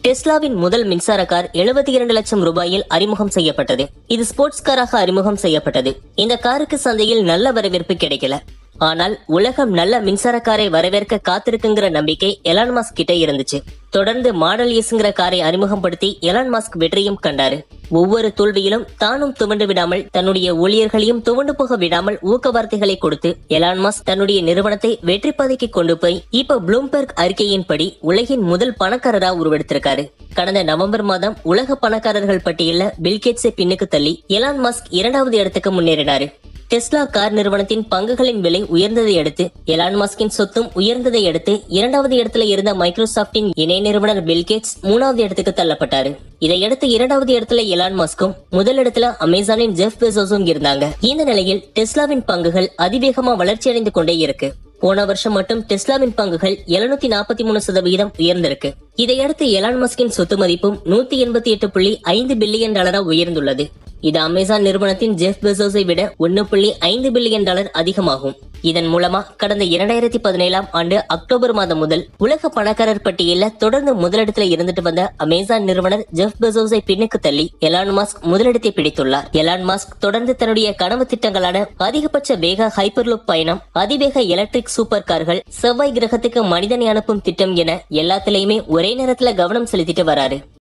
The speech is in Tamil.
டெஸ்லாவின் முதல் மின்சார கார் எழுபத்தி இரண்டு லட்சம் ரூபாயில் அறிமுகம் செய்யப்பட்டது இது ஸ்போர்ட்ஸ் காராக அறிமுகம் செய்யப்பட்டது இந்த காருக்கு சந்தையில் நல்ல வரவேற்பு கிடைக்கல ஆனால் உலகம் நல்ல மின்சார காரை வரவேற்க காத்திருக்குங்கிற நம்பிக்கை எலான் மாஸ்க் கிட்ட இருந்துச்சு தொடர்ந்து மாடல் எஸ்ங்கிற காரை அறிமுகப்படுத்தி எலான் மாஸ்க் வெற்றியும் கண்டாரு ஒவ்வொரு தோல்வியிலும் தானும் துவண்டு விடாமல் தன்னுடைய ஊழியர்களையும் துவண்டு போக விடாமல் ஊக்க வார்த்தைகளை கொடுத்து எலான் மாஸ்க் தன்னுடைய நிறுவனத்தை வெற்றி பாதைக்கு கொண்டு போய் இப்ப ப்ளூம்பெர்க் அறிக்கையின்படி உலகின் முதல் பணக்காரரா உருவெடுத்திருக்காரு கடந்த நவம்பர் மாதம் உலக பணக்காரர்கள் பட்டியல்ல பில்கேட்ஸை பின்னுக்கு தள்ளி எலான் மாஸ்க் இரண்டாவது இடத்துக்கு முன்னேறினாரு டெஸ்லா கார் நிறுவனத்தின் பங்குகளின் விலை உயர்ந்ததை அடுத்து எலான் மாஸ்கின் சொத்தும் உயர்ந்ததை அடுத்து இரண்டாவது இடத்துல இருந்த மைக்ரோசாப்டின் இணை நிறுவனர் பில்கேட்ஸ் மூணாவது இடத்துக்கு தள்ளப்பட்டாரு இதையடுத்து இரண்டாவது இடத்துல எலான் மாஸ்கும் முதல் இடத்துல அமேசானின் ஜெஃப் பெசோஸும் இருந்தாங்க இந்த நிலையில் டெஸ்லாவின் பங்குகள் அதிவேகமா வளர்ச்சியடைந்து கொண்டே இருக்கு போன வருஷம் மட்டும் டெஸ்லாவின் பங்குகள் 748 நாற்பத்தி மூணு சதவீதம் உயர்ந்திருக்கு இதையடுத்து எலான் மஸ்கின் சொத்து மதிப்பும் நூத்தி எண்பத்தி எட்டு புள்ளி ஐந்து பில்லியன் டாலரா உயர்ந்துள்ளது இது அமேசான் நிறுவனத்தின் ஜெஃப் பெசோஸை விட ஒன்னு புள்ளி ஐந்து பில்லியன் டாலர் அதிகமாகும் இதன் மூலமா கடந்த இரண்டாயிரத்தி பதினேழாம் ஆண்டு அக்டோபர் மாதம் முதல் உலக பணக்காரர் பட்டியலில் தொடர்ந்து முதலிடத்துல இருந்துட்டு வந்த அமேசான் நிறுவனர் ஜெஃப் பெசோஸை பின்னுக்கு தள்ளி எலான் மாஸ்க் முதலிடத்தை பிடித்துள்ளார் எலான் மாஸ்க் தொடர்ந்து தன்னுடைய கனவு திட்டங்களான அதிகபட்ச வேக ஹைப்பர்லூப் பயணம் அதிவேக எலக்ட்ரிக் சூப்பர் கார்கள் செவ்வாய் கிரகத்துக்கு மனிதனை அனுப்பும் திட்டம் என எல்லாத்திலையுமே ஒரே நேரத்துல கவனம் செலுத்திட்டு வராரு